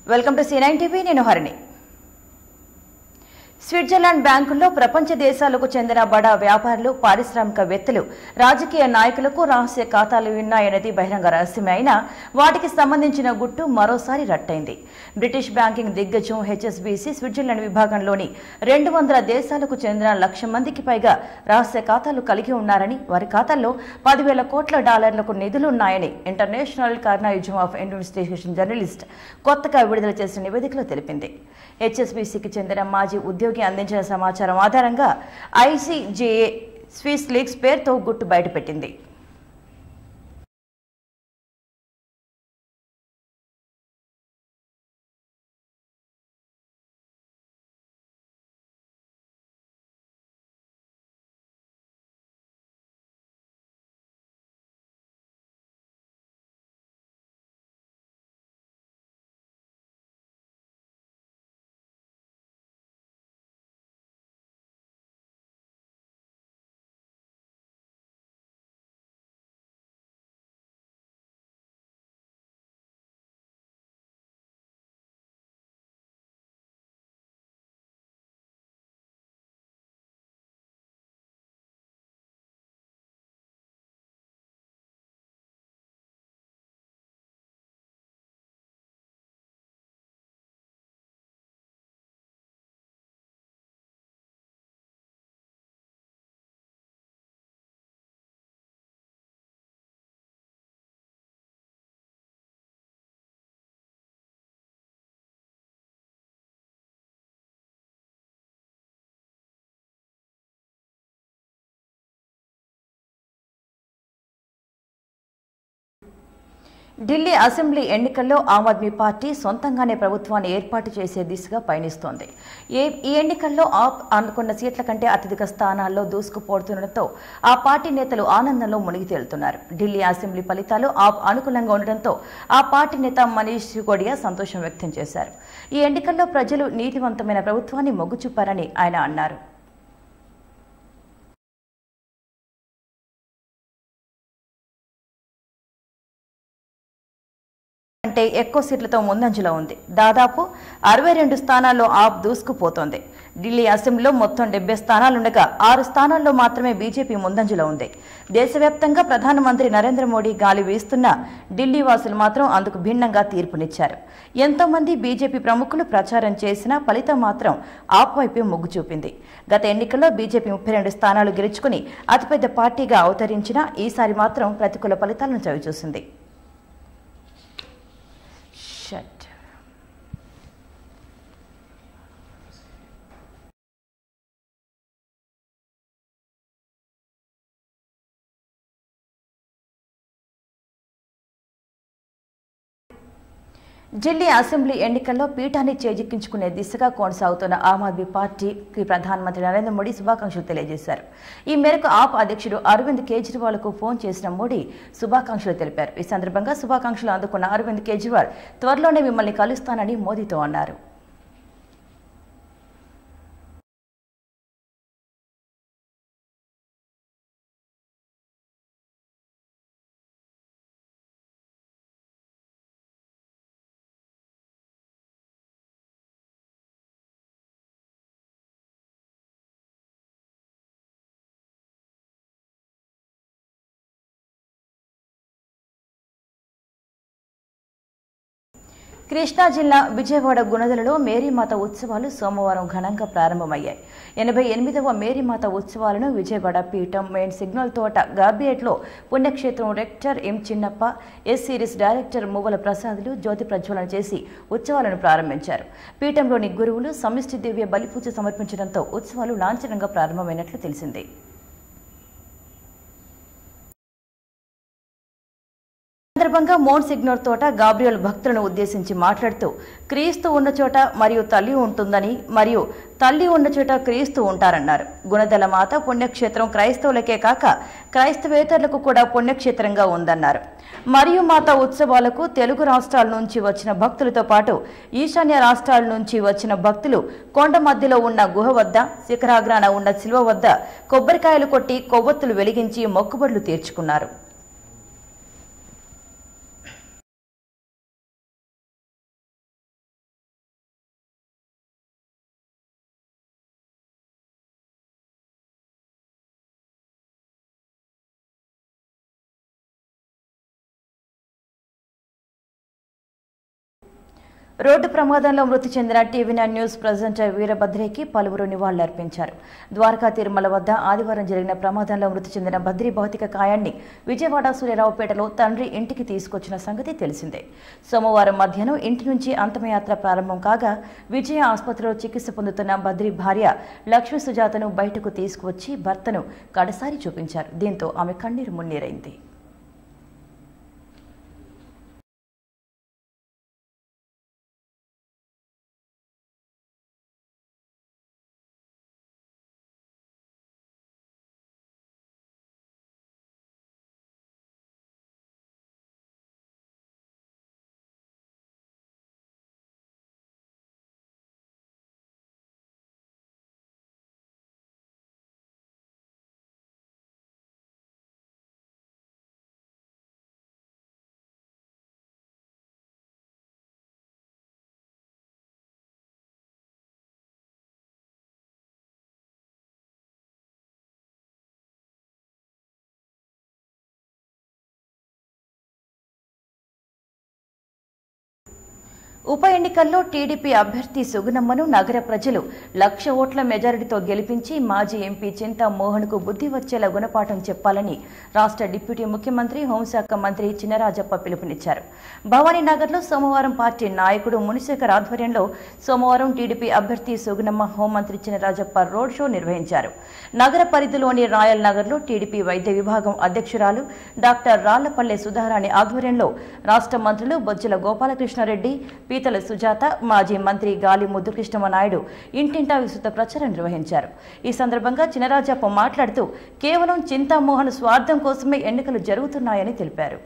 Welcome to C nine TV నేను Harini Switzerland బ్యాంకుల్లో ప్రపంచ దేశాలకు చెందిన బడా వ్యాపారులు పారిశ్రామికవేత్తలు రాజకీయ నాయకులకు రహస్య ఖాతాలు ఉన్నాయనేది బహిరంగ రహస్యమే అయినా వాటికి సంబంధించిన గుట్టు మరోసారి రట్టయింది బ్రిటిష్ బ్యాంకింగ్ దిగ్గజం హెచ్ఎస్బీసీ స్విట్జర్లాండ్ విభాగంలోని రెండు వందల దేశాలకు చెందిన లక్ష మందికి పైగా రహస్య ఖాతాలు కలిగి ఉన్నారని వారి ఖాతాల్లో పదివేల కోట్ల డాలర్లకు నిధులున్నాయని international consortium of investigation journalist కొత్తగా విడుదల చేసిన నివేదికలో తెలిపింది హెచ్ఎస్బీసీకి చెందిన మాజీ ఉద్యోగి అందించిన సమాచారం ఆధారంగా ఐసీజేఏ స్విస్ లీగ్స్ పేరుతో గుట్టు బయటపెట్టింది ఢిల్లీ అసెంబ్లీ ఎన్నికల్లో ఆమ్ ఆద్మీ పార్టీ సొంతంగానే ప్రభుత్వాన్ని ఏర్పాటు చేసే దిశగా పయనిస్తోంది ఏ- ఈ ఎన్నికల్లో ఆప్ అనుకున్న సీట్ల కంటే అత్యధిక స్థానాల్లో దూసుకుపోతుండటంతో ఆ పార్టీ నేతలు ఆనందంలో మునిగి తేలుతున్నారు ఢిల్లీ అసెంబ్లీ ఫలితాలు ఆప్ అనుకూలంగా ఉండటంతో ఆ పార్టీ నేత మనీష్ సిసోడియా సంతోషం వ్యక్తం చేశారు ఈ ఎన్నికల్లో ప్రజలు నీతివంతమైన ప్రభుత్వాన్ని మొగ్గు చూపారని ఆయన అన్నారు కంటే ఎక్కువ సీట్లతో ముందంజలో ఉంది దాదాపు అరవై రెండు స్థానాల్లో ఆప్ దూసుకుపోతోంది ఢిల్లీ అసెంబ్లీలో మొత్తం డెబ్బై స్థానాలుండగా ఆరు స్థానాల్లో మాత్రమే బీజేపీ ముందంజలో ఉంది దేశవ్యాప్తంగా ప్రధానమంత్రి నరేంద్ర మోడీ గాలి వీస్తున్న ఢిల్లీ వాసులు మాత్రం అందుకు భిన్నంగా తీర్పునిచ్చారు ఎంతో మంది బీజేపీ ప్రముఖులు ప్రచారం చేసినా ఫలితం మాత్రం ఆప్ వైపే మొగ్గు చూపింది గత ఎన్నికల్లో బీజేపీ ముప్పై రెండు స్థానాలు గెలుచుకుని అతిపెద్ద పార్టీగా అవతరించినా ఈసారి మాత్రం ప్రతికూల ఫలితాలను చవిచూసింది షట్ ఢిల్లీ అసెంబ్లీ ఎన్నికల్లో పీఠాన్ని చేజిక్కించుకునే దిశగా కొనసాగుతున్న ఆమ్ ఆద్మీ పార్టీకి ప్రధానమంత్రి నరేంద్ర మోడీ శుభాకాంక్షలు తెలియజేశారు ఈ మేరకు ఆప్ అధ్యక్షుడు అరవింద్ కేజ్రీవాల్ కు ఫోన్ చేసిన మోడీ శుభాకాంక్షలు తెలిపారు ఈ సందర్భంగా శుభాకాంక్షలు అందుకున్న అరవింద్ కేజ్రీవాల్ త్వరలోనే మిమ్మల్ని కలుస్తానని మోదీతో అన్నారు కృష్ణా జిల్లా విజయవాడ గుణదలలో మేరీమాత ఉత్సవాలు సోమవారం ఘనంగా ప్రారంభమయ్యాయి ఎనభై ఎనిమిదవ మేరీమాత ఉత్సవాలను విజయవాడ పీఠం మెయిన్ సిగ్నల్ తోట గార్బియేట్లో పుణ్యక్షేత్రం రెక్టర్ ఎం చిన్నప్ప ఎస్ సిరీస్ డైరెక్టర్ మువ్వల ప్రసాదులు జ్యోతి ప్రజ్వలన చేసి ఉత్సవాలను ప్రారంభించారు పీఠంలోని గురువులు సమిష్టి దివ్య బలిపూజ సమర్పించడంతో ఉత్సవాలు లాంఛనంగా ప్రారంభమైనట్లు తెలిసింది సందర్భంగా మోన్ సిగ్నోర్ తోట గాబ్రియల్ భక్తులను ఉద్దేశించి మాట్లాడుతూ క్రీస్తు ఉన్న చోట మరియు తల్లి ఉంటుందని మరియు తల్లి ఉన్న చోట క్రీస్తు ఉంటారన్నారు గుణదల మాత పుణ్యక్షేత్రం క్రైస్తవులకే కాక క్రైస్తవేతరులకు కూడా పుణ్యక్షేత్రంగా ఉందన్నారు మరియు మాత ఉత్సవాలకు తెలుగు రాష్ట్రాల నుంచి వచ్చిన భక్తులతో పాటు ఈశాన్య రాష్ట్రాల నుంచి వచ్చిన భక్తులు కొండ మధ్యలో ఉన్న గుహ వద్ద శిఖరాగ్రాన ఉన్న శిల్వ వద్ద కొబ్బరికాయలు కొట్టి కొవ్వొత్తులు వెలిగించి మొక్కుబడులు తీర్చుకున్నారు రోడ్డు ప్రమాదంలో మృతి చెందిన టీవీ నైన్ న్యూస్ ప్రజెంటర్ వీరభద్రికి పలువురు నివాళులర్పించారు ద్వారకా తిరుమల వద్ద ఆదివారం జరిగిన ప్రమాదంలో మృతి చెందిన భద్రి భౌతిక కాయాన్ని విజయవాడ సూర్యరావుపేటలో తండ్రి ఇంటికి తీసుకొచ్చిన సంగతి తెలిసిందే సోమవారం మధ్యాహ్నం ఇంటి నుంచి అంతమయాత్ర ప్రారంభం కాగా విజయ ఆసుపత్రిలో చికిత్స పొందుతున్న భద్రి భార్య లక్ష్మీ సుజాతను బయటకు తీసుకువచ్చి భర్తను కడసారి చూపించారు దీంతో ఆమె కన్నీరు మున్నీరైంది ఉప ఎన్నికల్లో టీడీపీ అభ్యర్థి సుగుణమ్మను నగర ప్రజలు లక్ష ఓట్ల మెజారిటీతో గెలిపించి మాజీ ఎంపీ చింతా మోహన్కు బుద్ధి వచ్చేలా గుణపాఠం చెప్పాలని రాష్ట్ర డిప్యూటీ ముఖ్యమంత్రి హోంశాఖ మంత్రి చినరాజప్ప పిలుపునిచ్చారు భవానీ నగర్లో సోమవారం పార్టీ నాయకుడు మునిశేఖర్ ఆధ్వర్యంలో సోమవారం టీడీపీ అభ్యర్థి సుగుణమ్మ హోంమంత్రి చినరాజప్ప రోడ్ షో నిర్వహించారు నగర పరిధిలోని రాయల్ నగర్లో టీడీపీ వైద్య విభాగం అధ్యక్షురాలు డాక్టర్ రాళ్లపల్లె సుధారాణి ఆధ్వర్యంలో రాష్ట్ర మంత్రులు బొజ్జల గోపాలకృష్ణారెడ్డి పీతల సుజాత మాజీ మంత్రి గాలి ముద్దుకృష్ణమ నాయుడు ఇంటింటా విస్తృత ప్రచారం నిర్వహించారు ఈ సందర్భంగా చినరాజప్ప మాట్లాడుతూ కేవలం చింతామోహన్ స్వార్థం కోసమే ఎన్నికలు జరుగుతున్నాయని తెలిపారు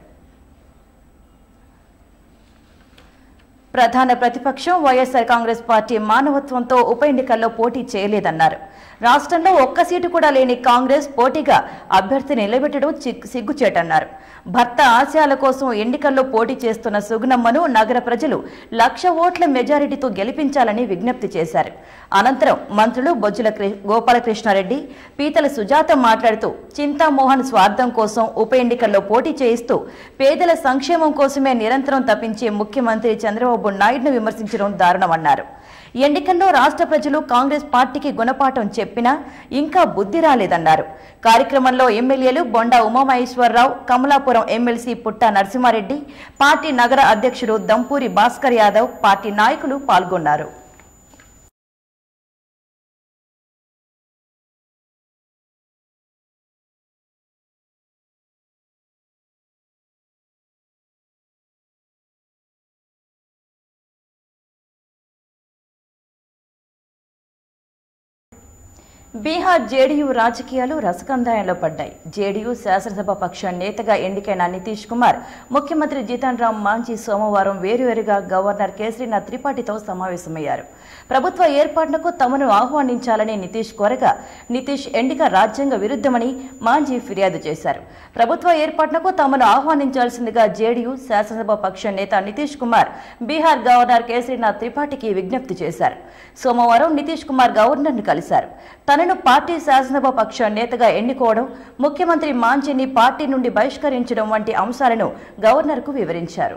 ప్రధాన ప్రతిపక్షం వైఎస్ఆర్ కాంగ్రెస్ పార్టీ మానవత్వంతో ఉప ఎన్నికల్లో పోటీ చేయలేదన్నారు రాష్ట్రంలో ఒక్క సీటు కూడా లేని కాంగ్రెస్ పోటీగా అభ్యర్థి నిలబెట్టడం చి- సిగ్గుచేటన్నారు భర్త ఆశయాల కోసం ఎన్నికల్లో పోటీ చేస్తున్న సుగుణమ్మను నగర ప్రజలు లక్ష ఓట్ల మెజారిటీతో గెలిపించాలని విజ్ఞప్తి చేశారు అనంతరం మంత్రులు బొజ్జుల కృ- గోపాలకృష్ణారెడ్డి పీతల సుజాత మాట్లాడుతూ చింతామోహన్ స్వార్థం కోసం ఉప ఎన్నికల్లో పోటీ చేయిస్తూ పేదల సంక్షేమం కోసమే నిరంతరం తప్పించే ముఖ్యమంత్రి చంద్రబాబు నాయుడును విమర్శించడం దారుణమన్నారు ఎన్నికల్లో రాష్ట్ర ప్రజలు కాంగ్రెస్ పార్టీకి గుణపాఠం చెప్పినా ఇంకా బుద్ధి రాలేదన్నారు కార్యక్రమంలో ఎమ్మెల్యేలు బొండా ఉమామహేశ్వరరావు కమలాపురం ఎమ్మెల్సీ పుట్ట నరసింహారెడ్డి పార్టీ నగర అధ్యక్షుడు దంపూరి భాస్కర్ యాదవ్ పార్టీ నాయకులు పాల్గొన్నారు బీహార్ జేడీయూ రాజకీయాలు రసకందాయంలో పడ్డాయి జేడీయూ శాసనసభ పక్ష నేతగా ఎన్నికైన నితీష్ కుమార్ ముఖ్యమంత్రి జీతన్ రామ్ మాంఝీ సోమవారం వేరువేరుగా గవర్నర్ కేసరీనాథ్ త్రిపాఠితో సమావేశమయ్యారు ప్రభుత్వ ఏర్పాటుకు తమను ఆహ్వానించాలని నితీష్ కోరగా నితీష్ ఎన్నిక రాజ్యాంగ విరుద్ధమని మాంఝీ ఫిర్యాదు చేశారు ప్రభుత్వ ఏర్పాటుకు తమను ఆహ్వానించాల్సిందిగా జేడీయూ శాసనసభ పక్ష నేత నితీష్ కుమార్ బీహార్ గవర్నర్ కేసరీనాథ్ త్రిపాఠికి విజ్ఞప్తి చేశారు సోమవారం నితీష్ కుమార్ గవర్నర్ను కలిశారు తనను పార్టీ శాసనసభ పక్ష నేతగా ఎన్నుకోవడం ముఖ్యమంత్రి మాంఝీని పార్టీ నుండి బహిష్కరించడం వంటి అంశాలను గవర్నర్కు వివరించారు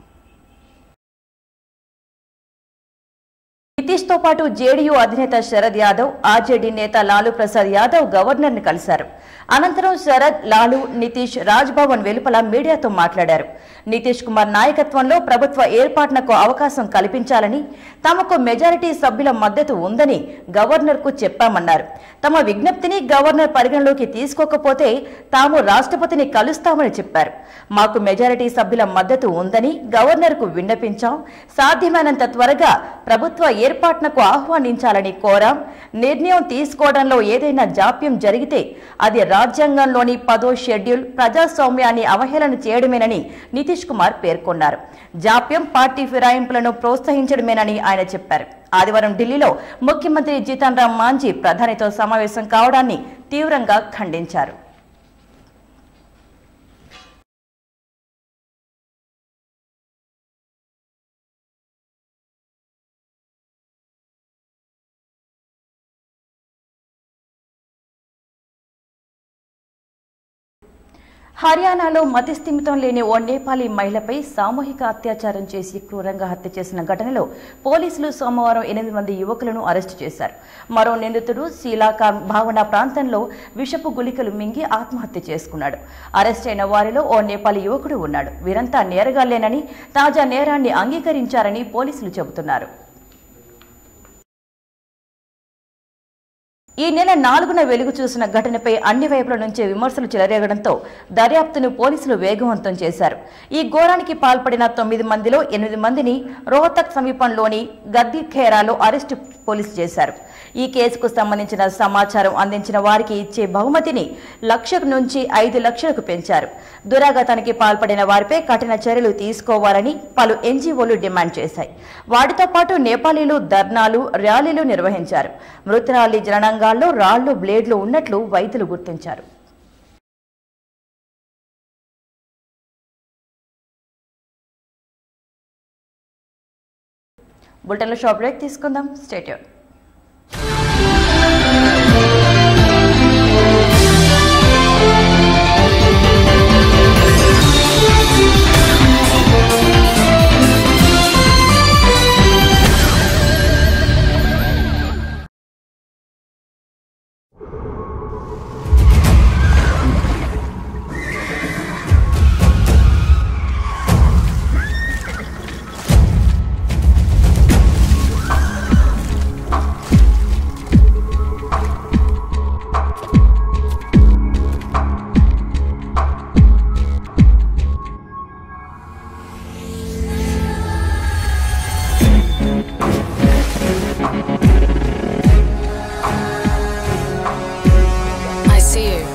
నితీష్ తో పాటు జేడీయూ అధినేత శరద్ యాదవ్ ఆర్జేడీ నేత లాలూ ప్రసాద్ యాదవ్ గవర్నర్ ని కలిశారు అనంతరం శరద్ లాలూ నితీష్ రాజ్ భవన్ వెలుపల మీడియాతో మాట్లాడారు నితీష్ కుమార్ నాయకత్వంలో ప్రభుత్వ ఏర్పాటునకు అవకాశం కల్పించాలని తమకు మెజారిటీ సభ్యుల మద్దతు ఉందని గవర్నర్ కు చెప్పామన్నారు తమ విజ్ఞప్తిని గవర్నర్ పరిగణలోకి తీసుకోకపోతే తాము రాష్ట్రపతిని కలుస్తామని చెప్పారు మాకు మెజారిటీ సభ్యుల మద్దతు ఉందని గవర్నర్ కు విన్నపించాం సాధ్యమైనంత త్వరగా ప్రభుత్వ ఏర్పాటునకు ఆహ్వానించాలని కోరాం నిర్ణయం తీసుకోవడంలో ఏదైనా జాప్యం జరిగితే అది రాజ్యాంగంలోని పదో షెడ్యూల్ ప్రజాస్వామ్యాన్ని అవహేళన చేయడమేనని నితీష్ కుమార్ పేర్కొన్నారు జాప్యం పార్టీ ఫిరాయింపులను ప్రోత్సహించడమేనని ఆయన చెప్పారు ఆదివారం ఢిల్లీలో ముఖ్యమంత్రి జీతన్ రామ్ మాంఝీ ప్రధానితో సమావేశం కావడాన్ని తీవ్రంగా ఖండించారు హర్యానాలో మతిస్థిమితం లేని ఓ నేపాలీ మహిళపై సామూహిక అత్యాచారం చేసి క్రూరంగా హత్య చేసిన ఘటనలో పోలీసులు సోమవారం ఎనిమిది మంది యువకులను అరెస్టు చేశారు మరో నిందితుడు శీలాకా భావన ప్రాంతంలో విషపు గుళికలు మింగి ఆత్మహత్య చేసుకున్నాడు అరెస్ట్ అయిన వారిలో ఓ నేపాలీ యువకుడు ఉన్నాడు వీరంతా నేరగాళ్లేనని తాజా నేరాన్ని అంగీకరించారని పోలీసులు చెబుతున్నారు ఈ నెల నాలుగున వెలుగు చూసిన ఘటనపై అన్ని వైపుల నుంచి విమర్శలు చెలరేగడంతో దర్యాప్తును పోలీసులు వేగవంతం చేశారు ఈ ఘోరానికి పాల్పడిన తొమ్మిది మందిలో ఎనిమిది మందిని రోహతక్ సమీపంలోని గద్దీఖేరాలో అరెస్టు పోలీసు చేశారు ఈ కేసుకు సంబంధించిన సమాచారం అందించిన వారికి ఇచ్చే బహుమతిని లక్ష నుంచి ఐదు లక్షలకు పెంచారు దురాఘాతానికి పాల్పడిన వారిపై కఠిన చర్యలు తీసుకోవాలని పలు ఎన్జీఓలు డిమాండ్ చేశాయి వాటితో పాటు నేపాలీలు ధర్నాలు ర్యాలీలు నిర్వహించారు మృతురాలి జననాంగాల్లో రాళ్లు బ్లేడ్లు ఉన్నట్లు వైద్యులు గుర్తించారు బులెటిన్లో షాప్ బ్రేక్ తీసుకుందాం stay tuned I see you.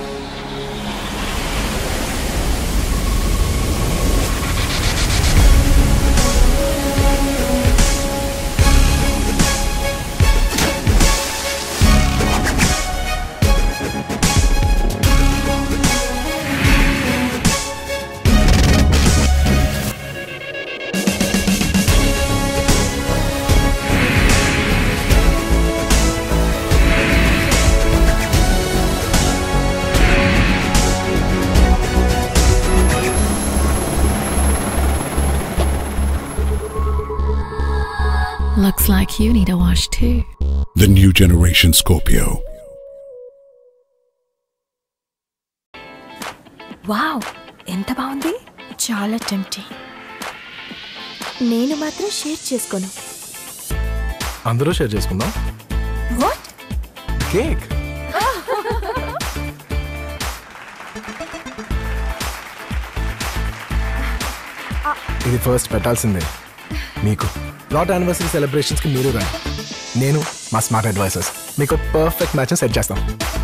Looks like you need a wash too. The new generation Scorpio. Wow ఎంత బాగుంది చాలా టెంప్టింగ్ నేను మాత్రం షేర్ చేసుకోను అందరూ షేర్ చేసుకుందాం వాట్ కేక్ ఇది ఫస్ట్ పెట్టాల్సిందే మీకు లాట్ యానివర్సరీ సెలబ్రేషన్స్కి మీరు రా నేను మా స్మార్ట్ అడ్వైసర్స్ మీకు పర్ఫెక్ట్ మ్యాచ్ సెట్ చేస్తాం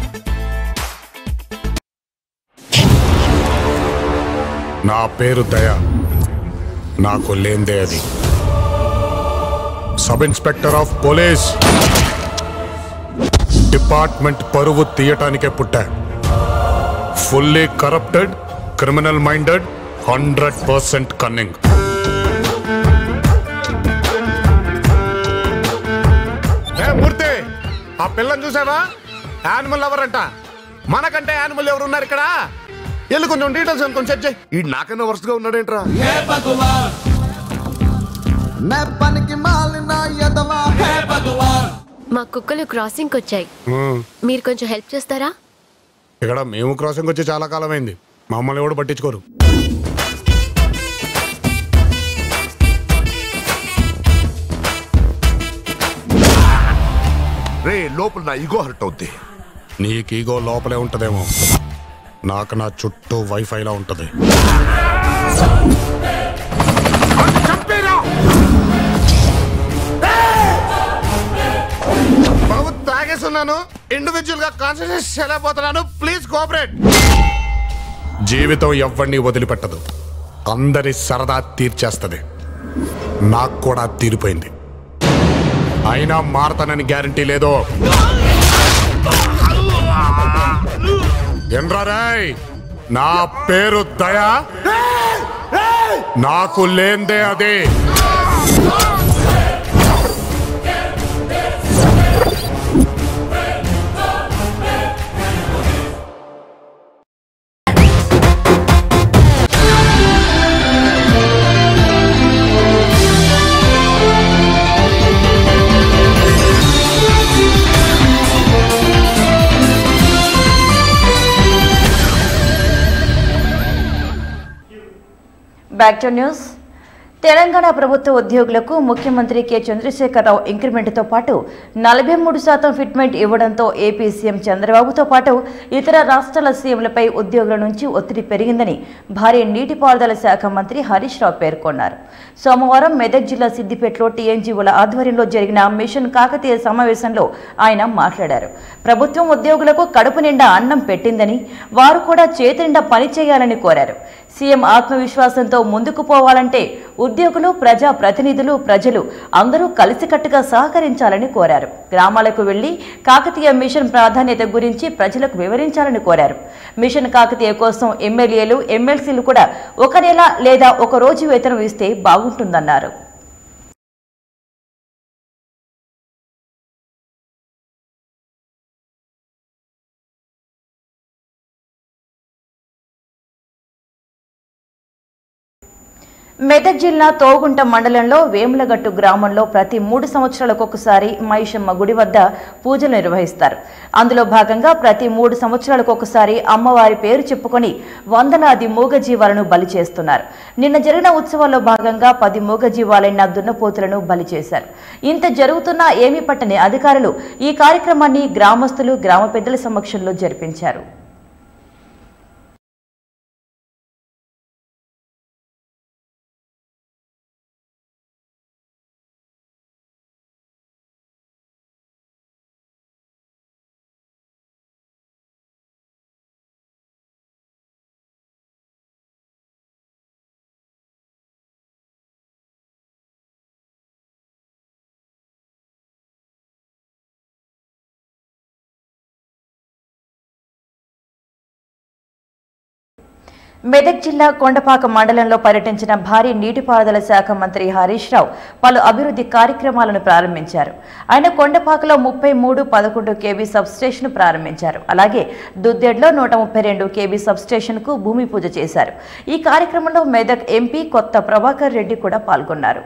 నా పేరు దయ నాకు లేందే అది sub inspector of police department పరువు తీయటానికే పుట్టా fully corrupted criminal minded hundred percent cunning Murthy ఆ పిల్లని చూసావా యానిమల్ ఎవరు అంట మనకంటే యానిమల్ ఎవరు ఉన్నారు ఇక్కడ వెళ్ళి కొంచెం డీటెయిల్స్ అనుకొని చెక్ చేయి ఈ నాకన్నా వరుసగా ఉన్నాడేంట్రా मैं बन के मालना यदवा है మా కుక్కలు క్రాసింగ్కి వచ్చాయి మీరు కొంచెం హెల్ప్ చేస్తారా ఇక్కడ మేము క్రాసింగ్ వచ్చి చాలా కాలం అయింది మమ్మల్ని ఎవడు పట్టించుకోరు రే లోపల నా ఈగో హర్ట్ అవుద్ది నీకు ఈగో లోపలే ఉంటదేమో నాకు నా చుట్టూ వైఫైలా ఉంటది బాబు తాగేస్తున్నాను ఇండివిజువల్ గా కాన్సన్ట్రేట్ చేయలేకపోతున్నాను ప్లీజ్ కోఆపరేట్ జీవితం ఎవరిని వదిలిపెట్టదు అందరి సరదా తీర్చేస్తది నాకు కూడా తీరిపోయింది అయినా మారతానని గ్యారంటీ లేదో ఎన్రారాయ్ నా పేరు దయా నాకు లేందే అదే బ్యాక్ టు న్యూస్ తెలంగాణ ప్రభుత్వ ఉద్యోగులకు ముఖ్యమంత్రి కె చంద్రశేఖరరావు ఇంక్రిమెంట్తో పాటు నలభై మూడు శాతం ఫిట్మెంట్ ఇవ్వడంతో ఏపీ సీఎం చంద్రబాబుతో పాటు ఇతర రాష్ట్రాల సీఎంలపై ఉద్యోగుల నుంచి ఒత్తిడి పెరిగిందని భారీ నీటిపారుదల శాఖ మంత్రి హరీష్ రావు పేర్కొన్నారు సోమవారం మెదక్ జిల్లా సిద్దిపేటలో టీఎన్జీఓల ఆధ్వర్యంలో జరిగిన మిషన్ కాకతీయ సమావేశంలో ఆయన మాట్లాడారు ప్రభుత్వం ఉద్యోగులకు కడుపు నిండా అన్నం పెట్టిందని వారు కూడా చేతి నిండా పని చేయాలని కోరారు సీఎం ఆత్మవిశ్వాసంతో ముందుకు పోవాలంటే ఉద్యోగులు ప్రజా ప్రతినిధులు ప్రజలు అందరూ కలిసికట్టుగా సహకరించాలని కోరారు గ్రామాలకు వెళ్లి కాకతీయ మిషన్ ప్రాధాన్యత గురించి ప్రజలకు వివరించాలని కోరారు మిషన్ కాకతీయ కోసం ఎమ్మెల్యేలు ఎమ్మెల్సీలు కూడా ఒక నెల లేదా ఒక రోజు వేతనం ఇస్తే బాగుంటుందన్నారు మెదక్ జిల్లా తోగుంట మండలంలో వేములగట్టు గ్రామంలో ప్రతి మూడు సంవత్సరాలకు ఒకసారి మైషమ్మ గుడి వద్ద పూజలు నిర్వహిస్తారు అందులో భాగంగా ప్రతి మూడు సంవత్సరాలకు ఒకసారి అమ్మవారి పేరు చెప్పుకొని వందలాది మూగజీవాలను బలి చేస్తున్నారు నిన్న జరిగిన ఉత్సవాల్లో భాగంగా పది మూగజీవాలైన దున్నపోతులను బలి చేశారు ఇంత జరుగుతున్నా ఏమీ పట్టని అధికారులు ఈ కార్యక్రమాన్ని గ్రామస్తులు గ్రామ పెద్దల సమక్షంలో జరిపించారు మెదక్ జిల్లా కొండపాక మండలంలో పర్యటించిన భారీ నీటిపారుదల శాఖ మంత్రి హరీష్ రావు పలు అభివృద్ధి కార్యక్రమాలను ప్రారంభించారు ఆయన కొండపాకలో ముప్పై మూడు పదకొండు కేబీ సబ్స్టేషన్ ప్రారంభించారు అలాగే దుద్దెడ్లో నూట ముప్పై రెండు కేబీ సబ్స్టేషన్కు భూమి పూజ చేశారు ఈ కార్యక్రమంలో మెదక్ ఎంపీ కొత్త ప్రభాకర్ రెడ్డి కూడా పాల్గొన్నారు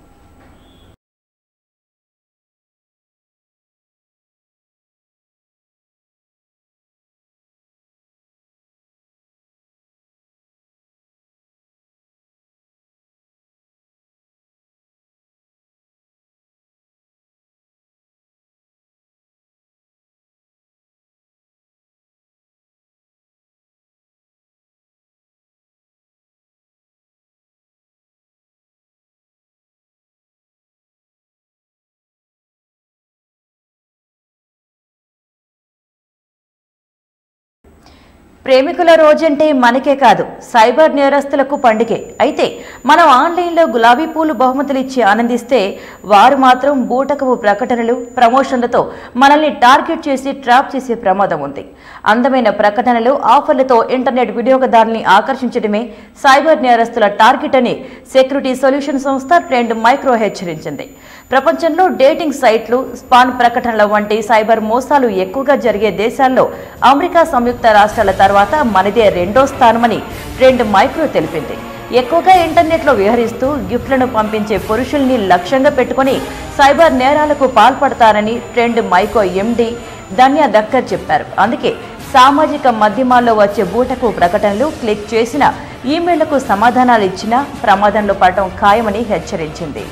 ప్రేమికుల రోజంటే మనకే కాదు సైబర్ నేరస్తులకు పండుగే అయితే మనం ఆన్లైన్లో గులాబీ పూలు బహుమతులు ఇచ్చి ఆనందిస్తే వారు మాత్రం బూటకపు ప్రకటనలు ప్రమోషన్లతో మనల్ని టార్గెట్ చేసి ట్రాప్ చేసే ప్రమాదం ఉంది అందమైన ప్రకటనలు ఆఫర్లతో ఇంటర్నెట్ వినియోగదారుల్ని ఆకర్షించడమే సైబర్ నేరస్తుల టార్గెట్ అని సెక్యూరిటీ సొల్యూషన్ సంస్థ ట్రెండ్ మైక్రో హెచ్చరించింది ప్రపంచంలో డేటింగ్ సైట్లు స్పాన్ ప్రకటనల వంటి సైబర్ మోసాలు ఎక్కువగా జరిగే దేశాల్లో అమెరికా సంయుక్త రాష్ట్రాల తర్వాత మనదే రెండో స్థానమని ట్రెండ్ మైక్రో తెలిపింది ఎక్కువగా ఇంటర్నెట్లో విహరిస్తూ గిఫ్ట్లను పంపించే పురుషుల్ని లక్ష్యంగా పెట్టుకుని సైబర్ నేరాలకు పాల్పడతారని ట్రెండ్ మైకో ఎండి ధన్య దక్కర్ చెప్పారు అందుకే సామాజిక మాధ్యమాల్లో వచ్చే బూటకు ప్రకటనలు క్లిక్ చేసిన ఈమెయిళ్లకు సమాధానాలు ఇచ్చినా ప్రమాదంలో పడటం ఖాయమని హెచ్చరించింది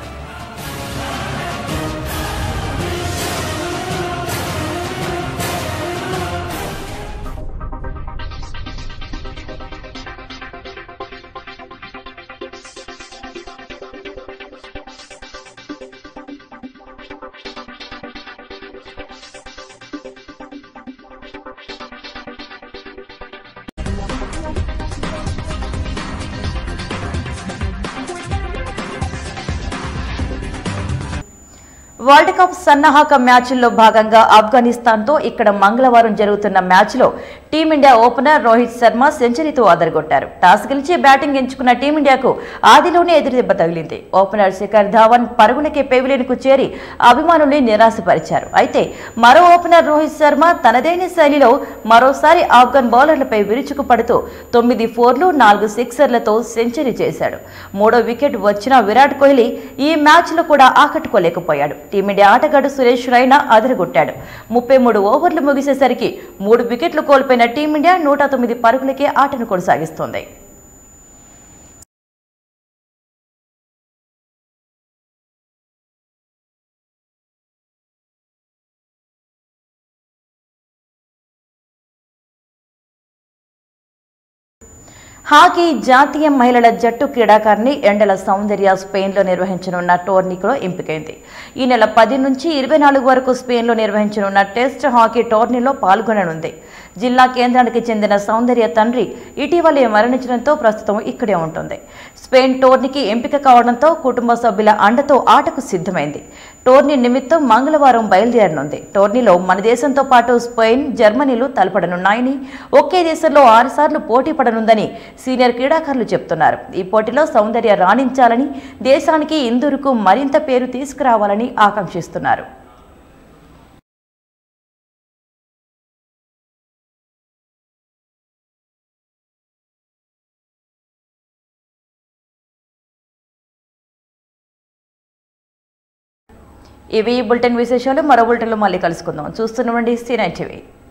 వరల్డ్ కప్ సన్నాహక మ్యాచ్ల్లో భాగంగా ఆఫ్ఘనిస్తాన్తో ఇక్కడ మంగళవారం జరుగుతున్న మ్యాచ్లో టీమిండియా ఓపెనర్ రోహిత్ శర్మ సెంచరీతో అదరగొట్టారు టాస్ గెలిచి బ్యాటింగ్ ఎంచుకున్న టీమిండియాకు ఆదిలోనే ఎదురుదెబ్బ తగిలింది ఓపెనర్ శిఖర్ ధావన్ పరుగులకే పెవిలియన్కు చేరి అభిమానుల్ని నిరాశపరిచారు అయితే మరో ఓపెనర్ రోహిత్ శర్మ తనదైన శైలిలో మరోసారి ఆఫ్ఘన్ బౌలర్లపై విరుచుకు పడుతూ తొమ్మిది ఫోర్లు నాలుగు సిక్సర్లతో సెంచరీ చేశాడు మూడో వికెట్ వచ్చిన విరాట్ కోహ్లీ ఈ మ్యాచ్లో కూడా ఆకట్టుకోలేకపోయాడు టీమిండియా ఆటగాడు సురేష్ రైనా అదరగొట్టాడు ముప్పై మూడు ఓవర్లు ముగిసేసరికి మూడు వికెట్లు కోల్పోయిన టీమిండియా నూట తొమ్మిది పరుగులకే ఆటను కొనసాగిస్తోంది హాకీ జాతీయ మహిళల జట్టు క్రీడాకారిణి ఎండల సౌందర్య స్పెయిన్లో నిర్వహించనున్న టోర్నీలో ఎంపికైంది ఈ నెల పది నుంచి ఇరవై నాలుగు వరకు స్పెయిన్లో నిర్వహించనున్న టెస్ట్ హాకీ టోర్నీలో పాల్గొననుంది జిల్లా కేంద్రానికి చెందిన సౌందర్య తండ్రి ఇటీవలే మరణించడంతో ప్రస్తుతం ఇక్కడే ఉంటుంది స్పెయిన్ టోర్నీకి ఎంపిక కావడంతో కుటుంబ సభ్యుల అండతో ఆటకు సిద్ధమైంది టోర్నీ నిమిత్తం మంగళవారం బయలుదేరనుంది టోర్నీలో మన దేశంతో పాటు స్పెయిన్ జర్మనీలు తలపడనున్నాయని ఒకే దేశంలో ఆరుసార్లు పోటీ పడనుందని సీనియర్ క్రీడాకారులు చెప్తున్నారు ఈ పోటీలో సౌందర్య రాణించాలని దేశానికి ఇందూరుకు మరింత పేరు తీసుకురావాలని ఆకాంక్షిస్తున్నారు ఇవి ఈ బులెటిన్ విశేషాలు మరో బులెటిన్లో మళ్ళీ కలుసుకుందాం చూస్తున్నామండి సీనై టీవీ